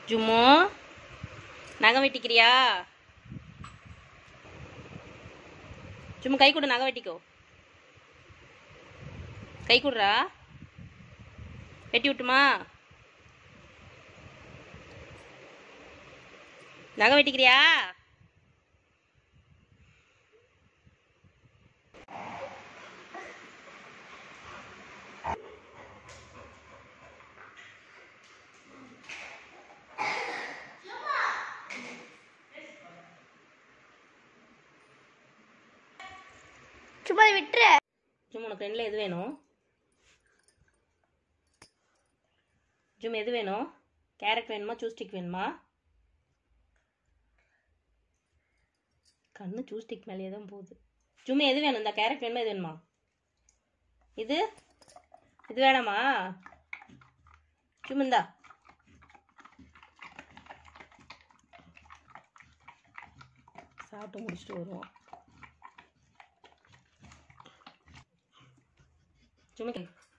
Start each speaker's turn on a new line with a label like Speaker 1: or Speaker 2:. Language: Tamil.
Speaker 1: ஜும்மு நகை வெட்டிக்கிறியா ஜும்மு கை கொடு நகை வெட்டிக்கோ கை கொடுறா வெட்டி விட்டுமா நகை வெட்டிக்கிறியா
Speaker 2: சும்மா விட்டுரு
Speaker 1: ஜும் உனக்கு ரெண்டில் எது வேணும் ஜும் எது வேணும் கேரட் வேணுமா சூஸ்டிக் வேணுமா கண்ணு சூஸ்டிக் மேலேயே தான் போகுது ஜும் எது வேணும் இந்த கேரட் வேணுமா எது வேணுமா இது இது வேணாமா ஜும் இந்தா சாப்பிட்டு முடிச்சுட்டு வருவோம் ஜும்